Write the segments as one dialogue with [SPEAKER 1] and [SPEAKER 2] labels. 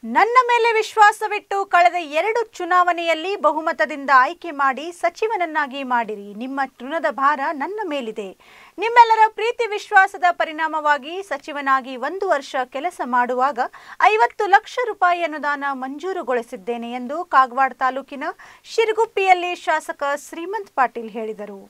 [SPEAKER 1] ನನ್ನ ಮೇಲೆ ವಿಶ್ವಾಸವಿಟ್ಟು ಕಳೆದ ಎರಡು ಚುನಾವಣೆಯಲ್ಲಿ ಬಹುಮತದಿಂದ ಆಯ್ಕೆ ಮಾಡಿ ಸಚಿವನನ್ನಾಗಿ ಮಾಡಿರಿ ನಿಮ್ಮ ಋಣದ ಭಾರ ನನ್ನ ಮೇಲಿದೆ ನಿಮ್ಮೆಲ್ಲರ ಪ್ರೀತಿ ವಿಶ್ವಾಸದ ಪರಿಣಾಮವಾಗಿ ಸಚಿವನಾಗಿ ಒಂದು ವರ್ಷ ಕೆಲಸ ಮಾಡುವಾಗ ಐವತ್ತು ಲಕ್ಷ ರೂಪಾಯಿ ಅನುದಾನ ಮಂಜೂರುಗೊಳಿಸಿದ್ದೇನೆ ಎಂದು ಕಾಗವಾಡ ತಾಲೂಕಿನ ಶಿರಗುಪ್ಪಿಯಲ್ಲಿ ಶಾಸಕ ಶ್ರೀಮಂತ್ ಪಾಟೀಲ್ ಹೇಳಿದರು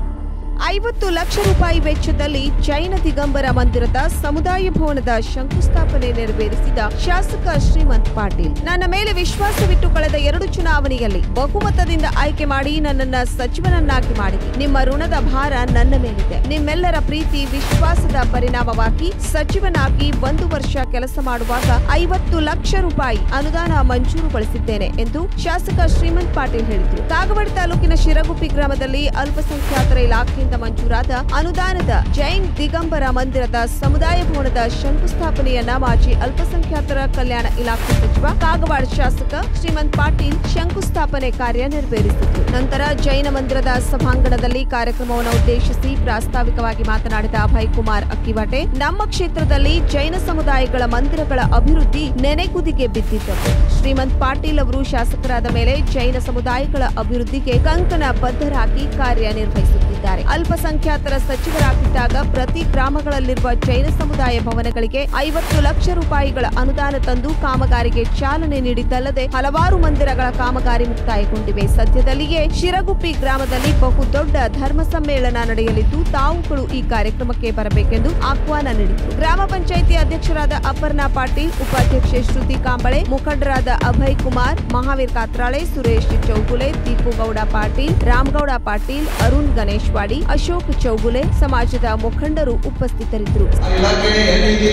[SPEAKER 2] ಐವತ್ತು ಲಕ್ಷ ರೂಪಾಯಿ ವೆಚ್ಚದಲ್ಲಿ ಜೈನ ದಿಗಂಬರ ಮಂದಿರದ ಸಮುದಾಯ ಭವನದ ಶಂಕುಸ್ಥಾಪನೆ ನೆರವೇರಿಸಿದ ಶಾಸಕ ಶ್ರೀಮಂತ್ ಪಾಟೀಲ್ ನನ್ನ ಮೇಲೆ ವಿಶ್ವಾಸವಿಟ್ಟು ಕಳೆದ ಎರಡು ಚುನಾವಣೆಯಲ್ಲಿ ಬಹುಮತದಿಂದ ಆಯ್ಕೆ ಮಾಡಿ ನನ್ನನ್ನ ಸಚಿವನನ್ನಾಗಿ ಮಾಡಿದೆ ನಿಮ್ಮ ಋಣದ ಭಾರ ನನ್ನ ಮೇಲಿದೆ ನಿಮ್ಮೆಲ್ಲರ ಪ್ರೀತಿ ವಿಶ್ವಾಸದ ಪರಿಣಾಮವಾಗಿ ಸಚಿವನಾಗಿ ಒಂದು ವರ್ಷ ಕೆಲಸ ಮಾಡುವಾಗ ಐವತ್ತು ಲಕ್ಷ ರೂಪಾಯಿ ಅನುದಾನ ಮಂಜೂರುಗೊಳಿಸಿದ್ದೇನೆ ಎಂದು ಶಾಸಕ ಶ್ರೀಮಂತ್ ಪಾಟೀಲ್ ಹೇಳಿದರು ಕಾಗವಾಡ ತಾಲೂಕಿನ ಶಿರಗುಪ್ಪಿ ಗ್ರಾಮದಲ್ಲಿ ಅಲ್ಪಸಂಖ್ಯಾತರ ಇಲಾಖೆಯಿಂದ ಮಂಜೂರಾದ ಅನುದಾನದ ಜೈನ್ ದಿಗಂಬರ ಮಂದಿರದ ಸಮುದಾಯ ಭವನದ ಶಂಕುಸ್ಥಾಪನೆಯನ್ನ ಮಾಜಿ ಅಲ್ಪಸಂಖ್ಯಾತರ ಕಲ್ಯಾಣ ಇಲಾಖೆ ಸಚಿವ ಕಾಗವಾಡ ಶಾಸಕ ಶ್ರೀಮಂತ್ ಪಾಟೀಲ್ ಶಂಕುಸ್ಥಾಪನೆ ಕಾರ್ಯ ನೆರವೇರಿಸಿದರು ನಂತರ ಜೈನ ಮಂದಿರದ ಸಭಾಂಗಣದಲ್ಲಿ ಕಾರ್ಯಕ್ರಮವನ್ನು ಉದ್ದೇಶಿಸಿ ಪ್ರಾಸ್ತಾವಿಕವಾಗಿ ಮಾತನಾಡಿದ ಅಭಯ್ ಕುಮಾರ್ ಅಕ್ಕಿವಾಟೆ ನಮ್ಮ ಕ್ಷೇತ್ರದಲ್ಲಿ ಜೈನ ಸಮುದಾಯಗಳ ಮಂದಿರಗಳ ಅಭಿವೃದ್ಧಿ ನೆನೆಗುದಿಗೆ ಬಿದ್ದಿದ್ದವು ಶ್ರೀಮಂತ್ ಪಾಟೀಲ್ ಅವರು ಶಾಸಕರಾದ ಮೇಲೆ ಜೈನ ಸಮುದಾಯಗಳ ಅಭಿವೃದ್ಧಿಗೆ ಕಂಕಣ ಬದ್ಧರಾಗಿ ಕಾರ್ಯನಿರ್ವಹಿಸುತ್ತಿದ್ದಾರೆ ಅಲ್ಪಸಂಖ್ಯಾತರ ಸಚಿವರಾಗಿದ್ದಾಗ ಪ್ರತಿ ಗ್ರಾಮಗಳಲ್ಲಿರುವ ಜೈನ ಸಮುದಾಯ ಭವನಗಳಿಗೆ ಐವತ್ತು ಲಕ್ಷ ರೂಪಾಯಿಗಳ ಅನುದಾನ ತಂದು ಕಾಮಗಾರಿಗೆ ಚಾಲನೆ ನೀಡಿದ್ದಲ್ಲದೆ ಹಲವಾರು ಮಂದಿರಗಳ ಕಾಮಗಾರಿ ಮುಕ್ತಾಯಗೊಂಡಿವೆ ಸದ್ಯದಲ್ಲಿಯೇ ಶಿರಗುಪ್ಪಿ ಗ್ರಾಮದಲ್ಲಿ ಬಹುದೊಡ್ಡ ಧರ್ಮ ಸಮ್ಮೇಳನ ನಡೆಯಲಿದ್ದು ತಾವುಗಳು ಈ ಕಾರ್ಯಕ್ರಮಕ್ಕೆ ಬರಬೇಕೆಂದು ಆಹ್ವಾನ ನೀಡಿದರು ಗ್ರಾಮ ಪಂಚಾಯಿತಿ ಅಧ್ಯಕ್ಷರಾದ ಅಪರ್ಣಾ ಪಾಟೀಲ್ ಉಪಾಧ್ಯಕ್ಷೆ ಶ್ರುತಿ ಕಾಂಬಳೆ ಮುಖಂಡರಾದ ಅಭಯ್ ಕುಮಾರ್ ಮಹಾವೀರ್ ಕಾತ್ರಾಳೆ ಸುರೇಶ್ ಚೌಗುಲೆ ದೀಪುಗೌಡ ಪಾಟೀಲ್ ರಾಮಗೌಡ ಪಾಟೀಲ್ ಅರುಣ್ ಗಣೇಶ್ವಾಡಿ ಅಶೋಕ್ ಚೌಗುಲೆ ಸಮಾಜದ ಮುಖಂಡರು ಉಪಸ್ಥಿತರಿದ್ದರು
[SPEAKER 3] ಆ ಇಲಾಖೆ ಎಲ್ಲಿದೆ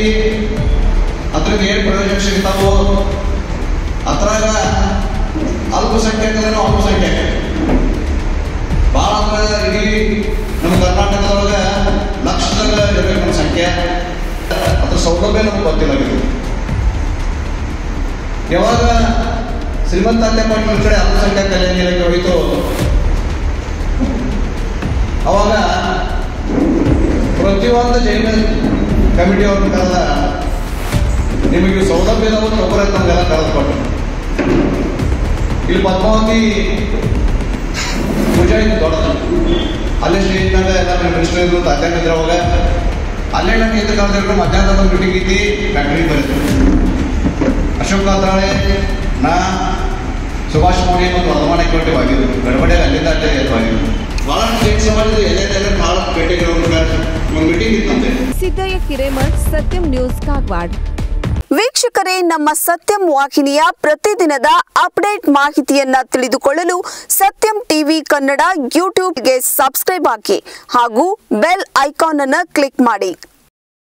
[SPEAKER 3] ಅದ್ರಿಂದ ಏನು ಪ್ರಯೋಜನ ಸಿಗ್ತಾವೋ ಅದ್ರಾಗ ಅಲ್ಪಸಂಖ್ಯಾತರು ಅಲ್ಪಸಂಖ್ಯಾತ ಭಾಳ ಅಂದ್ರೆ ಇಡೀ ನಮ್ಮ ಕರ್ನಾಟಕದೊಳಗೆ ಲಕ್ಷದಾಗ ಇರಬೇಕು ನಮ್ಮ ಸಂಖ್ಯೆ ಅದ್ರ ಸೌಲಭ್ಯ ನಮ್ಗೆ ಗೊತ್ತಿಲ್ಲ ಇದು ಯಾವಾಗ ಶ್ರೀಮಂತ ತಂದೆ ಪಾಟೀಲ್ ಕಡೆ ಅಲ್ಪಸಂಖ್ಯಾತ ಕಲ್ಯಾಣ ಇಲಾಖೆ ಹೋಯಿತು ಅವಾಗ ಪ್ರತಿಯೊಂದು ಜೈನ ಕಮಿಟಿಯವ್ರನ್ನ ಕರೆದ ನಿಮಗೆ ಸೌಲಭ್ಯದವರು ಒಬ್ಬರ ನಮಗೆಲ್ಲ ಕರೆದು ಕೊಟ್ಟರು ಇಲ್ಲಿ ಪದ್ಮಾವತಿ ಪೂಜಾ ಇತ್ತು ದೊಡ್ಡದು ಅಲ್ಲೇ ಸ್ಟೇಜ್ನಾಗ ಎಲ್ಲ ಮಿನಿಸ್ಟರ್ ಇದ್ರು ಅಧ್ಯಕ್ಷ ಇದ್ರು ಅವಾಗ ಅಲ್ಲೇ ನಂಗೆ ಎದ್ದು ಕರೆದಿದ್ರು ಮಧ್ಯಾಹ್ನದ ಒಂದು ಮೀಟಿಂಗ್ ಐತಿ ಫ್ಯಾಕ್ಟ್ರಿ ಬರೀತು ಅಶೋಕ್ ಕಾತ್ರಾಳೆ ನಾ ಸುಭಾಷ್ ಮೋಡಿ ಮತ್ತು ವರ್ಧಮಾನ ಕೊಟ್ಟು ಆಗಿದ್ದು ಗಡಬಡಿಯಾಗಿ ಅಲ್ಲಿಂದ ಅಲ್ಲೇ ಆಗಿದ್ದು ಭಾಳಷ್ಟು ಜೈನ ಸಮಾಜದ ಎಲ್ಲೆಲ್ಲ ಭಾಳ ಭೇಟಿಗಳು ಒಂದು ಮೀಟಿಂಗ್ ಇತ್ತಂತೆ
[SPEAKER 2] ಸಿದ್ದಯ್ಯ ಹಿರೇಮಠ್ ಸತ್ಯಂ ನ್ಯೂಸ್ ಕಾಗವಾಡ್
[SPEAKER 4] ವೀಕ್ಷಕರೇ ನಮ್ಮ ಸತ್ಯಂ ವಾಹಿನಿಯ ಪ್ರತಿದಿನದ ಅಪ್ಡೇಟ್ ಮಾಹಿತಿಯನ್ನ ತಿಳಿದುಕೊಳ್ಳಲು ಸತ್ಯಂ ಟಿವಿ ಕನ್ನಡ ಯೂಟ್ಯೂಬ್ಗೆ ಸಬ್ಸ್ಕ್ರೈಬ್ ಹಾಕಿ ಹಾಗೂ ಬೆಲ್ ಐಕಾನ್ ಅನ್ನು ಕ್ಲಿಕ್ ಮಾಡಿ